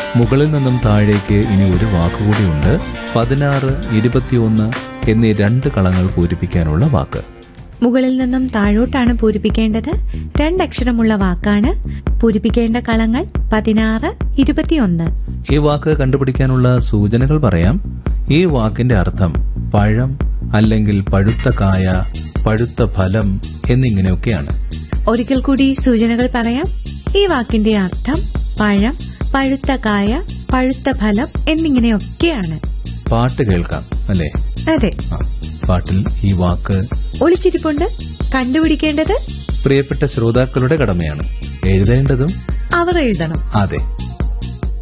മുകളിൽ നിന്നും താഴേക്ക് ഇനി ഒരു വാക്കുകൂടിയുണ്ട് പതിനാറ് ഇരുപത്തിയൊന്ന് എന്നീ രണ്ട് കളങ്ങൾ പൂരിപ്പിക്കാനുള്ള വാക്ക് മുകളിൽ നിന്നും താഴോട്ടാണ് പൂരിപ്പിക്കേണ്ടത് രണ്ടക്ഷരമുള്ള വാക്കാണ് പൂരിപ്പിക്കേണ്ട കളങ്ങൾ പതിനാറ് ഇരുപത്തിയൊന്ന് ഈ വാക്ക് കണ്ടുപിടിക്കാനുള്ള സൂചനകൾ പറയാം ഈ വാക്കിന്റെ അർത്ഥം പഴം അല്ലെങ്കിൽ പഴുത്ത കായ പഴുത്ത ഫലം എന്നിങ്ങനെയൊക്കെയാണ് ഒരിക്കൽ കൂടി സൂചനകൾ പറയാം ഈ വാക്കിന്റെ അർത്ഥം പഴം പഴുത്ത കായ പഴുത്ത ഫലം എന്നിങ്ങനെയൊക്കെയാണ് പാട്ട് കേൾക്കാം അല്ലേ അതെ ആ, പാട്ടിൽ ഈ വാക്ക് ഒളിച്ചിരിപ്പുണ്ട് കണ്ടുപിടിക്കേണ്ടത് പ്രിയപ്പെട്ട ശ്രോതാക്കളുടെ കടമയാണ് എഴുതേണ്ടതും അവർ എഴുതണം അതെ